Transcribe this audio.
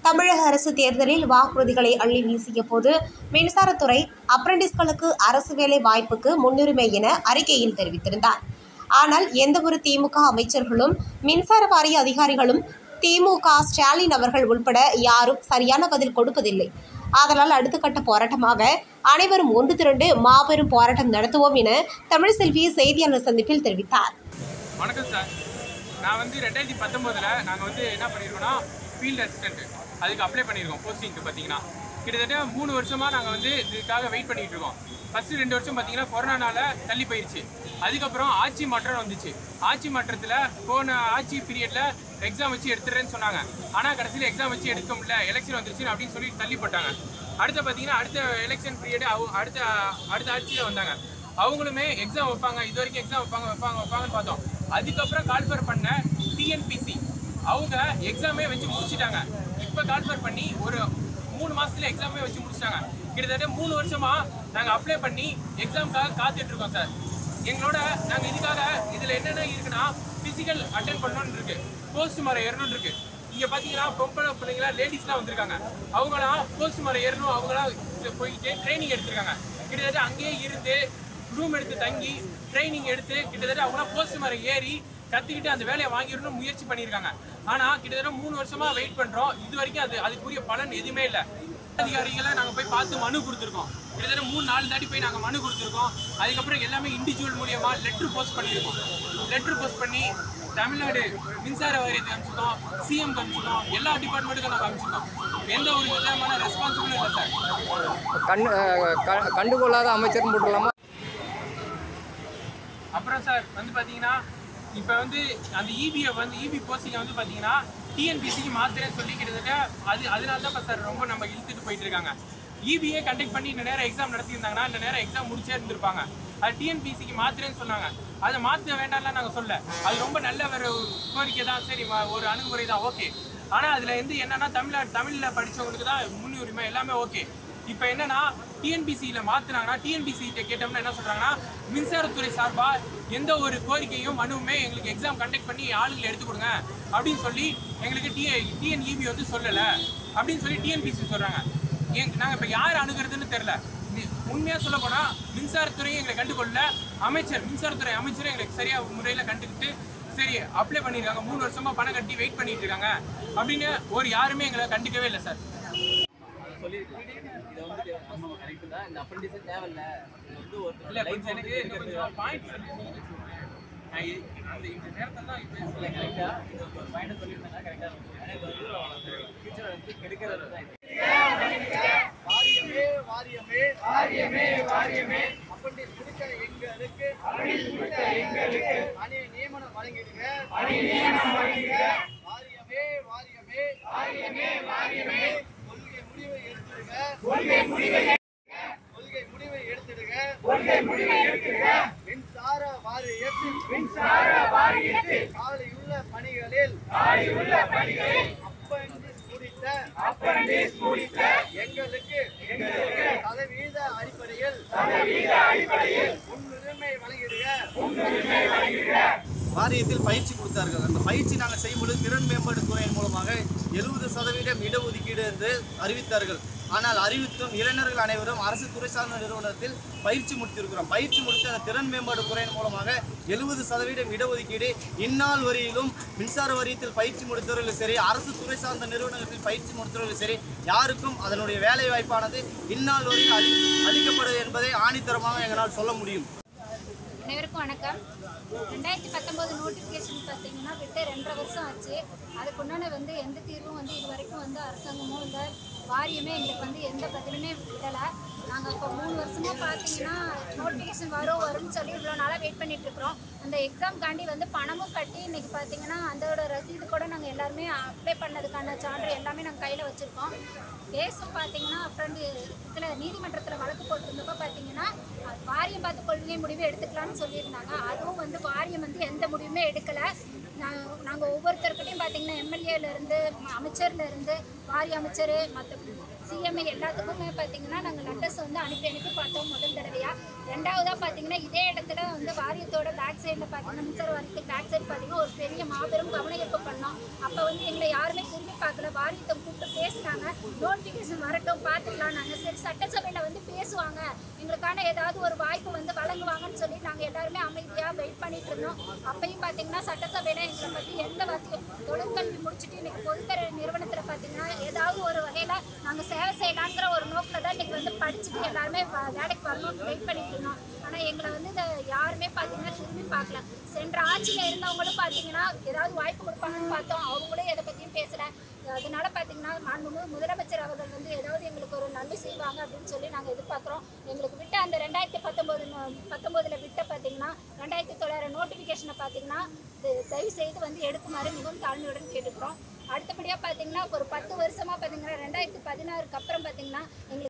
தமிழக அரசு தேர்தலில் வாக்குறுதிகளை அள்ளி வீசிய போது மின்சாரத்துறை அப்ரண்டிஸ்களுக்கு அரசு வேலை வாய்ப்புக்கு முன்னுரிமை என அறிக்கையில் தெரிவித்திருந்தார் ஆனால் எந்தவொரு திமுக அமைச்சர்களும் மின்சார வாரிய அதிகாரிகளும் திமுக ஸ்டாலின் அவர்கள் உள்பட யாரும் சரியான பதில் கொடுப்பதில்லை ஆதலால் அடுத்த கட்ட போராட்டமாக அனைவரும் ஒன்று திரண்டு மாபெரும் போராட்டம் நடத்துவோம் என தமிழ்செல்வி செய்தியாளர் சந்திப்பில் தெரிவித்தார் வணக்கம் சார் நான் வந்து ரெண்டாயிரத்தி பத்தொம்போதில் நாங்கள் வந்து என்ன பண்ணியிருக்கோம்னா ஃபீல்டு அசிஸ்டன்ட் அதுக்கு அப்ளை பண்ணியிருக்கோம் போஸ்டிங்க்கு பார்த்தீங்கன்னா கிட்டத்தட்ட மூணு வருஷமாக நாங்கள் வந்து இதுக்காக வெயிட் பண்ணிட்டு இருக்கோம் ஃபஸ்ட்டு ரெண்டு வருஷம் பார்த்தீங்கன்னா கொரோனானால தள்ளி போயிடுச்சு அதுக்கப்புறம் ஆட்சி மாற்றம் வந்துச்சு ஆட்சி மாற்றத்தில் போன ஆட்சி பீரியடில் எக்ஸாம் வச்சு எடுத்துறேன்னு சொன்னாங்க ஆனால் கடைசியில் எக்ஸாம் வச்சு எடுக்க முடியல எலெக்ஷன் வந்துருச்சு அப்படின்னு சொல்லி தள்ளி போட்டாங்க அடுத்து பார்த்தீங்கன்னா அடுத்த எலெக்ஷன் பீரியடு அடுத்த அடுத்த ஆட்சியில் வந்தாங்க அவங்களுமே எக்ஸாம் வைப்பாங்க இது வரைக்கும் எக்ஸாம் வைப்பாங்க வைப்பாங்க வைப்பாங்கன்னு பார்த்தோம் அதுக்கப்புறம் கால்ஃபர் பண்ண டிஎன்பிசி அவங்க எக்ஸாமே வச்சு முடிச்சிட்டாங்க இப்போ கால்ஃபர் பண்ணி ஒரு மூணு மாசத்துல எக்ஸாமே வச்சு முடிச்சிட்டாங்க கிட்டத்தட்ட மூணு வருஷமா நாங்கள் அப்ளை பண்ணி எக்ஸாமுக்காக காத்துட்டு இருக்கோம் சார் எங்களோட நாங்கள் இதுக்காக இதில் என்னென்ன இருக்குன்னா ஃபிசிக்கல் அட்டன் பண்ணணும்னு இருக்கு போஸ்ட் மரம் ஏறணும்னு இருக்கு இங்கே பார்த்தீங்கன்னா பொம்பளை பிள்ளைங்களா லேடிஸ்லாம் வந்திருக்காங்க அவங்களாம் போஸ்ட் மரம் ஏறணும் அவங்களாம் போயிட்டு ட்ரைனிங் எடுத்திருக்காங்க கிட்டத்தட்ட அங்கேயே இருந்து ரூம் எடுத்து தங்கி ட்ரைனிங் எடுத்து கிட்டத்தட்ட அவங்களாம் போஸ்ட் மரம் ஏறி கற்றுக்கிட்டு அந்த வேலையை வாங்கிடணும்னு முயற்சி பண்ணியிருக்காங்க ஆனால் கிட்டத்தட்ட மூணு வருஷமா வெயிட் பண்ணுறோம் இது வரைக்கும் அது அதுக்குரிய பலன் எதுவுமே இல்லை அதிகாரிகளை நாங்கள் போய் பார்த்து மனு கொடுத்துருக்கோம் கிட்டத்தட்ட மூணு நாலு தாட்டி போய் நாங்கள் மனு கொடுத்துருக்கோம் அதுக்கப்புறம் எல்லாமே இண்டிவிஜுவல் மூலியமா லெட்ரு போஸ்ட் பண்ணியிருக்கோம் லெட்ரு போஸ்ட் பண்ணி தமிழ்நாடு மின்சார வாரியத்தை அனுப்பிச்சிருக்கோம் சிஎம் அனுப்பிச்சிருக்கோம் எல்லா டிபார்ட்மெண்ட்டுக்கும் நாங்கள் அனுப்பிச்சிருக்கோம் எந்த ஒரு விதமான ரெஸ்பான்சிபிளும் இல்லை சார் கண் அஹ் க- கண்டுகொள்ளாத அமைச்சர்னு போட்டுடலாமா அப்புறம் சார் வந்து பார்த்தீங்கன்னா இப்போ வந்து அந்த இபியை வந்து இபி போஸ்டிங்கை வந்து பார்த்தீங்கன்னா டிஎன்பிசிக்கு மாத்திரேன்னு சொல்லி கிட்டத்தட்ட அது அதனால தான் இப்போ சார் ரொம்ப நம்ம இழுத்துட்டு போயிட்டு இருக்காங்க இபிஏ கண்டக்ட் பண்ணி இந்த நேரம் எக்ஸாம் நடத்தியிருந்தாங்கன்னா இந்த நேரம் எக்ஸாம் முடிச்சே இருந்திருப்பாங்க அது டிஎன்பிசிக்கு மாத்திரேன்னு சொன்னாங்க அதை மாற்ற வேண்டாம்லாம் நாங்கள் சொல்ல அது ரொம்ப நல்ல ஒரு கோரிக்கை தான் சரி வ- ஒரு அணுகுமுறை தான் ஓகே ஆனால் அதில் வந்து என்னன்னா தமிழ்நாடு தமிழில் படித்தவங்களுக்கு தான் முன்னுரிமை எல்லாமே ஓகே இப்போ என்னன்னா டிஎன்பிசியில் மாற்றினாங்கன்னா டிஎன்பிசி கேட்டோம்னா என்ன சொல்கிறாங்கன்னா மின்சாரத்துறை சார்பாக எந்த ஒரு கோரிக்கையும் மனுவுமே எங்களுக்கு எக்ஸாம் கண்டக்ட் பண்ணி ஆளுங்களை எடுத்து கொடுங்க அப்படின்னு சொல்லி எங்களுக்கு டிஏ டிஎன்இபி வந்து சொல்லலை அப்படின்னு சொல்லி டிஎன்பிசி சொல்கிறாங்க எங் நாங்கள் இப்போ யார் அணுகிறதுன்னு தெரில உண்மையாக சொல்ல போனால் மின்சாரத்துறையும் எங்களை கண்டுகொள்ள அமைச்சர் மின்சாரத்துறை அமைச்சரும் எங்களுக்கு சரியாக முறையில் கண்டுக்கிட்டு சரி அப்ளை பண்ணியிருக்காங்க மூணு வருஷமா பணம் கட்டி வெயிட் பண்ணிட்டு இருக்காங்க அப்படின்னு ஒரு யாருமே எங்களை கண்டுக்கவே இல்லை சார் இல்ல கொஞ்சம் எனக்கு இன்னும் கொஞ்சம் பாயிண்ட் நான் இ- அந்த இந்த நேரத்துல தான் பேசல கரெக்டா பாயிண்ட் சொல்லியிருந்தேன்னா கரெக்டா வாரியமே வாரியமே வாரியமே வாரியமே அப்படி கொடுக்க எங்களுக்கு கொடுக்க எங்களுக்கு பணி நியமனம் வழங்கிடுங்க பணி நியமனம் வழங்கிடுங்க வாரியமே வாரியமே வாரியமே வாரியமே கொள்கை முடிவை எடுத்துடுங்க கொள்கை முடிவை கொள்கை முடிவை எடுத்துடுங்க கொள்கை முடிவை எடுத்துடுங்க மின்சார வாரியத்தில் மின்சார வாரியத்தில் காலியுள்ள பணிகளில் காலியுள்ள பணிகளில் அப்பண்டிஸ் முடித்த அப்பண்டிஸ் முடித்த எங்களுக்கு எங்களுக்கு சதவீத அடிப்படையில் சதவீத அடிப்படையில் முன்னுரிமை வழங்கிடுக முன்னுரிமை வழங்கிடுக வாரியத்தில் பயிற்சி கொடுத்தார்கள் அந்த பயிற்சி நாங்கள் செய்யும்பொழுது திறன் மேம்பாட்டு துறையின் மூலமாக எழுபது சதவீதம் இடஒதுக்கீடு என்று அறிவித்தார்கள் ஆனால் அறிவித்தும் இளைஞர்கள் அனைவரும் அரசு துறை சார்ந்த நிறுவனத்தில் பயிற்சி முடித்திருக்கிறோம் பயிற்சி முடித்த அந்த திறன் மேம்பாடு துறையின் மூலமாக எழுபது சதவீதம் இடஒதுக்கீடு இந்நாள் வரையிலும் மின்சார வாரியத்தில் பயிற்சி முடித்தவர்களும் சரி அரசு துறை சார்ந்த நிறுவனங்களில் பயிற்சி முடித்தவர்களும் சரி யாருக்கும் அதனுடைய வேலை வாய்ப்பானது இந்நாள் வரையில் அளி அளிக்கப்படுது என்பதை ஆணித்தரமாக எங்களால் சொல்ல முடியும் அனைவருக்கும் வணக்கம் ரெண்டாயிரத்தி பத்தொம்போது நோட்டிஃபிகேஷன் பார்த்தீங்கன்னா விட்டு ரெண்டரை வருஷம் ஆச்சு அதுக்கு உண்டான வந்து எந்த தீர்வும் வந்து இது வரைக்கும் வந்து அரசாங்கமும் இந்த வாரியமே எங்களுக்கு வந்து எந்த பதிலுமே விடலை நாங்கள் இப்போ மூணு வருஷமாக பார்த்தீங்கன்னா நோட்டிஃபிகேஷன் வரும் வரும்னு சொல்லி இவ்வளோ நாளாக வெயிட் பண்ணிட்டு இருக்கிறோம் அந்த எக்ஸாம்காண்டி வந்து பணமும் கட்டி இன்னைக்கு பார்த்தீங்கன்னா அதோட ரசீது கூட நாங்கள் எல்லாருமே அப்ளை பண்ணதுக்கான சான்று எல்லாமே நாங்கள் கையில் வச்சுருக்கோம் கேஸும் பார்த்தீங்கன்னா அப்புறம் இதில் நீதிமன்றத்தில் வழக்கு போட்டிருந்தப்போ பார்த்தீங்கன்னா அது வாரியம் பார்த்து கொள்கை முடிவு எடுத்துக்கலாம்னு சொல்லியிருந்தாங்க அதுவும் வந்து வாரியம் வந்து எந்த முடிவுமே எடுக்கலை நாங்கள் நாங்கள் ஒவ்வொருத்தருக்கிட்டையும் பார்த்தீங்கன்னா எம்எல்ஏலேருந்து அமைச்சர்லேருந்து வாரிய அமைச்சர் மற்ற சிஎம்ஐ எல்லாத்துக்குமே பார்த்தீங்கன்னா நாங்கள் லெட்டர்ஸ் வந்து அனுப்பி அனுப்பி பார்த்தோம் முதல் தடவையாக ரெண்டாவதாக பார்த்தீங்கன்னா இதே இடத்துல வந்து வாரியத்தோட பேக் சைடில் பார்த்தீங்கன்னா மின்சார வாரியத்துக்கு பேக் சைடு பார்த்தீங்கன்னா ஒரு பெரிய மாபெரும் கவன ஈர்ப்பு பண்ணோம் அப்போ வந்து எங்களை யாருமே திரும்பி பார்க்கல வாரியத்தை கூப்பிட்டு பேசினாங்க சொல்லிட்டாங்க நோட்டிஃபிகேஷன் வரட்டும் பார்த்துக்கலாம் நாங்கள் சரி சட்டசபையில் வந்து பேசுவாங்க எங்களுக்கான ஏதாவது ஒரு வாய்ப்பு வந்து வழங்குவாங்கன்னு சொல்லி நாங்கள் எல்லாருமே அமைதியாக வெயிட் பண்ணிட்டு இருந்தோம் அப்பயும் பார்த்தீங்கன்னா சட்டசபையில் எங்களை பற்றி எந்த வார்த்தையும் தொழிற்கல்வி முடிச்சுட்டு இன்னைக்கு பொதுத்தர நிறுவனத்தில் பார்த்தீங்கன்னா ஏதாவது ஒரு வகையில் நாங்கள் சேவை செய்யலாங்கிற ஒரு நோக்கில் தான் இன்னைக்கு வந்து படிச்சுட்டு எல்லாருமே வ- வேலைக்கு வரணும்னு வெயிட் பண்ணிட்டு இருந்தோம் ஆனால் எங்களை வந்து இதை யாருமே பார்த்தீங்கன்னா திரும்பி பார்க்கல சென்ற ஆட்சியில் இருந்தவங்களும் பார்த்தீங்கன்னா ஏதாவது வாய்ப்பு கொடுப்பாங்கன்னு பார்த்தோம் அவங்களும் எதை பற்றியும் பேசல அதனால பார்த்தீங்கன்னா மாண்புமிகு முதலமைச்சர் அவர்கள் வந்து ஏதாவது எங்களுக்கு ஒரு நன்மை செய்வாங்க அப்படின்னு சொல்லி நாங்கள் எதிர்பார்க்குறோம் எங்களுக்கு விட்ட அந்த ரெண்டாயிரத்தி பத்தொம்போது பத்தொம்போதில் விட்ட பார்த்தீங்கன்னா ரெண்டாயிரத்தி தொள்ளாயிரம் நோட்டிஃபிகேஷனை பார்த்தீங்கன்னா இது தயவு செய்து வந்து எடுக்குமாறு மிகவும் தாழ்மையுடன் கேட்டுக்கிறோம் அடுத்தபடியாக பார்த்தீங்கன்னா ஒரு பத்து வருஷமாக பார்த்தீங்கன்னா ரெண்டாயிரத்தி பதினாறுக்கு அப்புறம் பார்த்தீங்கன்னா எங்களுக்கு